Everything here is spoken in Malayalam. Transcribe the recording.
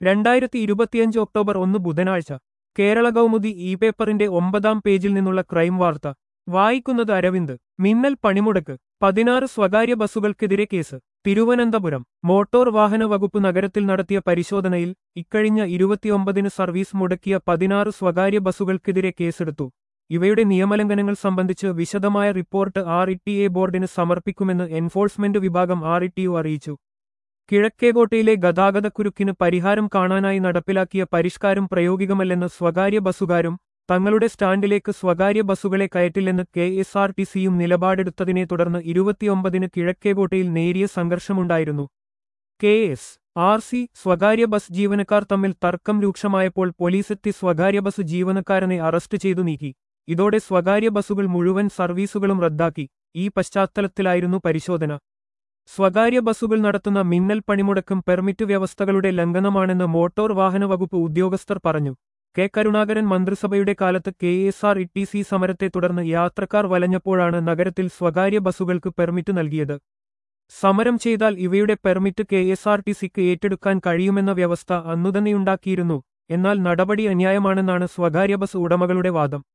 രണ്ടായിരത്തി ഇരുപത്തിയഞ്ച് ഒക്ടോബർ ഒന്ന് ബുധനാഴ്ച കേരള കൗമുദി ഇ പേപ്പറിന്റെ ഒമ്പതാം പേജിൽ നിന്നുള്ള ക്രൈം വാർത്ത വായിക്കുന്നത് അരവിന്ദ് മിന്നൽ പണിമുടക്ക് പതിനാറ് സ്വകാര്യ ബസ്സുകൾക്കെതിരെ കേസ് തിരുവനന്തപുരം മോട്ടോർ വാഹന വകുപ്പ് നഗരത്തിൽ നടത്തിയ പരിശോധനയിൽ ഇക്കഴിഞ്ഞ ഇരുപത്തിയൊമ്പതിന് സർവീസ് മുടക്കിയ പതിനാറ് സ്വകാര്യ ബസ്സുകൾക്കെതിരെ കേസെടുത്തു ഇവയുടെ നിയമലംഘനങ്ങൾ സംബന്ധിച്ച് വിശദമായ report R E T A ബോർഡിന് സമർപ്പിക്കുമെന്ന് എൻഫോഴ്സ്മെന്റ് വിഭാഗം ആർ ഇ ടി യു അറിയിച്ചു കിഴക്കേകോട്ടയിലെ ഗതാഗതക്കുരുക്കിന് പരിഹാരം കാണാനായി നടപ്പിലാക്കിയ പരിഷ്കാരം പ്രയോഗികമല്ലെന്ന് സ്വകാര്യ ബസ്സുകാരും തങ്ങളുടെ സ്റ്റാൻഡിലേക്ക് സ്വകാര്യ ബസ്സുകളെ കയറ്റില്ലെന്ന് കെ എസ് ആർ ടി സിയും നിലപാടെടുത്തതിനെ തുടർന്ന് ഇരുപത്തിയൊമ്പതിന് കിഴക്കേകോട്ടയിൽ നേരിയ സംഘർഷമുണ്ടായിരുന്നു കെ എസ് ആർ സി സ്വകാര്യ ബസ് ജീവനക്കാർ തമ്മിൽ തർക്കം രൂക്ഷമായപ്പോൾ പോലീസെത്തി സ്വകാര്യ ബസ് ജീവനക്കാരനെ അറസ്റ്റ് ചെയ്തു നീക്കി ഇതോടെ സ്വകാര്യ ബസ്സുകൾ മുഴുവൻ സർവീസുകളും റദ്ദാക്കി ഈ പശ്ചാത്തലത്തിലായിരുന്നു പരിശോധന സ്വകാര്യ ബസ്സുകൾ നടത്തുന്ന മിന്നൽ പണിമുടക്കും പെർമിറ്റ് വ്യവസ്ഥകളുടെ ലംഘനമാണെന്ന് മോട്ടോർ വാഹന വകുപ്പ് ഉദ്യോഗസ്ഥർ പറഞ്ഞു കെ കരുണാകരൻ മന്ത്രിസഭയുടെ കാലത്ത് K S R E T C സമരത്തെ തുടർന്ന് യാത്രക്കാർ വലഞ്ഞപ്പോഴാണ് നഗരത്തിൽ സ്വകാര്യ ബസ്സുകൾക്ക് പെർമിറ്റ് നൽകിയത് സമരം ചെയ്താൽ ഇവയുടെ permit K S R T സിക്ക് ഏറ്റെടുക്കാൻ കഴിയുമെന്ന വ്യവസ്ഥ അന്നുതന്നെയുണ്ടാക്കിയിരുന്നു എന്നാൽ നടപടി അന്യായമാണെന്നാണ് സ്വകാര്യ ബസ് ഉടമകളുടെ വാദം